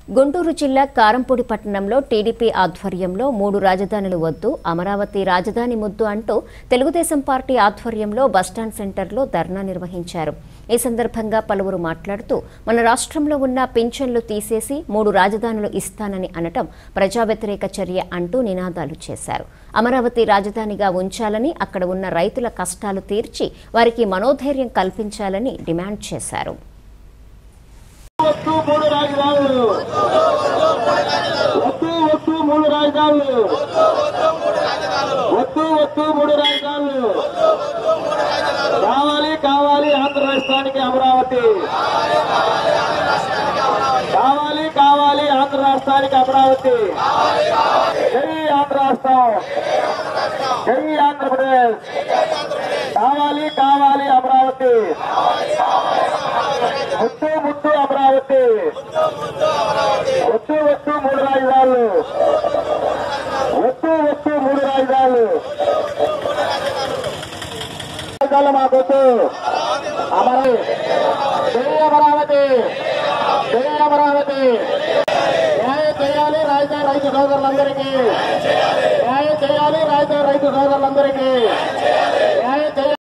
గుంటూరు జిల్లా కారంపూడి పట్టణంలో టీడీపీ ఆధ్వర్యంలో మూడు రాజధానులు వద్దు అమరావతి రాజధాని ముద్దు అంటూ తెలుగుదేశం పార్టీ ఆధ్వర్యంలో బస్టాండ్ సెంటర్లో ధర్నా నిర్వహించారు ఈ సందర్భంగా పలువురు మాట్లాడుతూ మన రాష్ట్రంలో ఉన్న పింఛన్లు తీసేసి మూడు రాజధానులు ఇస్తానని అనటం ప్రజా వ్యతిరేక చర్య అంటూ నినాదాలు చేశారు అమరావతి రాజధానిగా ఉంచాలని అక్కడ ఉన్న రైతుల కష్టాలు తీర్చి వారికి మనోధైర్యం కల్పించాలని డిమాండ్ చేశారు వస్తూ మూడు రాజధానులు వస్తూ వస్తూ మూడు రాజధానులు వస్తూ వస్తూ మూడు రాజధానులు కావాలి కావాలి ఆంధ్ర రాష్ట్రానికి అమరావతి కావాలి కావాలి ఆంధ్ర రాష్ట్రానికి అమరావతి జై ఆంధ్ర రాష్ట్రం జై ఆంధ్రప్రదేశ్ కావాలి కావాలి అమరావతి ముత్తు ముత్తు అమరావతి వస్తూ వస్తూ మూడు రాజధానులు వస్తూ వస్తూ మూడు రాజధానులు రాజధానులు మాకొద్దు అమరావతి జై అమరావతి జై అమరావతి న్యాయం చేయాలి రాజధాని రైతు సోదరులందరికీ న్యాయం చేయాలి రాజధాని రైతు సోదరులందరికీ న్యాయం చేయాలి